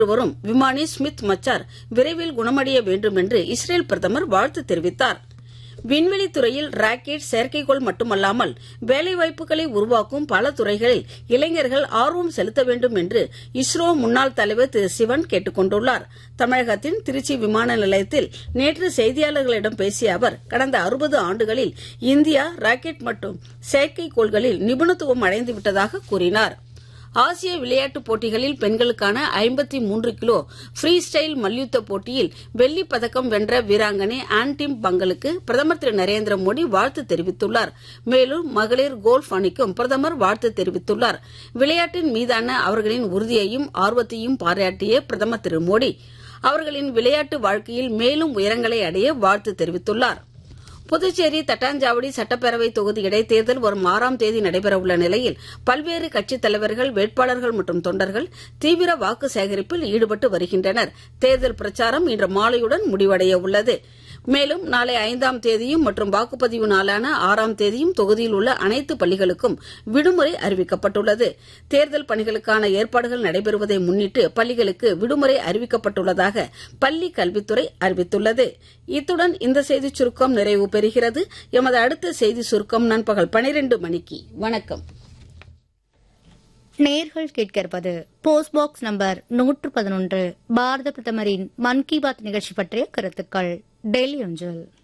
வரும் விமானி ஸ்மித் மச்சார் விரைவில் குணமடைய வேண்டும் என்று இஸ்ரேல் பிரதமர் வாழ்த்து தெரிவித்தார் விண்வெளித் துறையில் ராக்கெட் செயற்கைக்கோள் மட்டுமல்லாமல் வேலைவாய்ப்புகளை உருவாக்கும் பல துறைகளில் இளைஞர்கள் ஆர்வம் செலுத்த வேண்டும் என்று இஸ்ரோ முன்னாள் தலைவர் திரு சிவன் கேட்டுக் கொண்டுள்ளார் தமிழகத்தின் திருச்சி விமான நிலையத்தில் நேற்று செய்தியாளர்களிடம் பேசிய அவர் கடந்த அறுபது ஆண்டுகளில் இந்தியா ராக்கெட் மற்றும் செயற்கைக்கோள்களில் நிபுணத்துவம் அடைந்துவிட்டதாக கூறினார் ஆசிய விளையாட்டுப் போட்டிகளில் பெண்களுக்கான ஐம்பத்தி மூன்று கிலோ ஃப்ரீ ஸ்டைல் மல்யுத்த போட்டியில் வெள்ளிப் பதக்கம் வென்ற வீராங்கனை ஆன்டிம் பங்கலுக்கு பிரதமர் திரு நரேந்திர மோடி வாழ்த்து தெரிவித்துள்ளார் மேலும் மகளிர் கோல்ஃப் அணிக்கும் பிரதமர் வாழ்த்து தெரிவித்துள்ளார் விளையாட்டின் மீதான அவர்களின் உறுதியையும் ஆர்வத்தையும் பாராட்டிய பிரதமர் திரு மோடி அவர்களின் விளையாட்டு வாழ்க்கையில் மேலும் உயரங்களை அடைய வாழ்த்து தெரிவித்துள்ளார் புதுச்சேரி தட்டாஞ்சாவடி சட்டப்பேரவை தொகுதி இடைத்தேர்தல் வரும் ஆறாம் தேதி நடைபெறவுள்ள நிலையில் பல்வேறு கட்சித் தலைவர்கள் வேட்பாளர்கள் மற்றும் தொண்டர்கள் தீவிர வாக்கு சேகரிப்பில் ஈடுபட்டு வருகின்றனர் தேர்தல் பிரச்சாரம் இன்று மாலையுடன் முடிவடைய உள்ளது மேலும் நாளை ஐந்தாம் தேதியும் மற்றும் வாக்குப்பதிவு நாளான ஆறாம் தேதியும் தொகுதியில் உள்ள அனைத்து பள்ளிகளுக்கும் விடுமுறை அறிவிக்கப்பட்டுள்ளது தேர்தல் பணிகளுக்கான ஏற்பாடுகள் நடைபெறுவதை முன்னிட்டு பள்ளிகளுக்கு விடுமுறை அறிவிக்கப்பட்டுள்ளதாக பள்ளி கல்வித்துறை அறிவித்துள்ளது இத்துடன் இந்த செய்திச் சுருக்கம் நிறைவு பெறுகிறது எமது அடுத்த செய்தி சுருக்கம் நண்பகல் பனிரெண்டு மணிக்கு வணக்கம் நேர்கள் கேட்கிறது போஸ்ட் பாக்ஸ் நம்பர் நூற்று பதினொன்று பாரத பிரதமரின் மன் கி பாத் நிகழ்ச்சி பற்றிய கருத்துக்கள் டெல்லி அஞ்சல்